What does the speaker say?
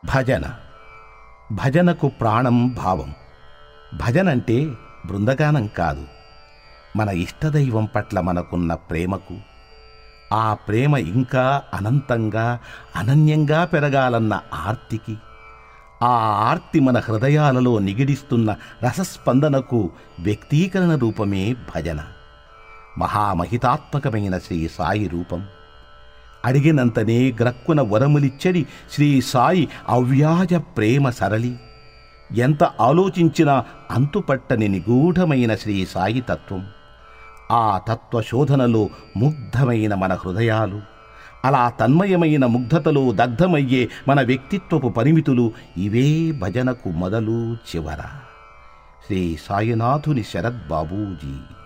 భజన భజనకు ప్రాణం భావం భజనంటే బృందగానం కాదు మన ఇష్టదైవం పట్ల మనకున్న ప్రేమకు ఆ ప్రేమ ఇంకా అనంతంగా అనన్యంగా పెరగాలన్న ఆర్తికి ఆ ఆర్తి మన హృదయాలలో నిగిడిస్తున్న రసస్పందనకు వ్యక్తీకరణ రూపమే భజన మహామహితాత్మకమైన శ్రీ సాయి రూపం అడిగినంతనే గ్రక్కున వరములిచ్చడి శ్రీ సాయి అవ్యాజ ప్రేమ సరళి ఎంత ఆలోచించినా అంతుపట్టని నిగూఢమైన శ్రీ సాయి తత్వం ఆ తత్వ శోధనలో ముగ్ధమైన మన హృదయాలు అలా తన్మయమైన ముగ్ధతలో దగ్ధమయ్యే మన వ్యక్తిత్వపు పరిమితులు ఇవే భజనకు మొదలు చివర శ్రీ సాయినాథుని శరత్ బాబూజీ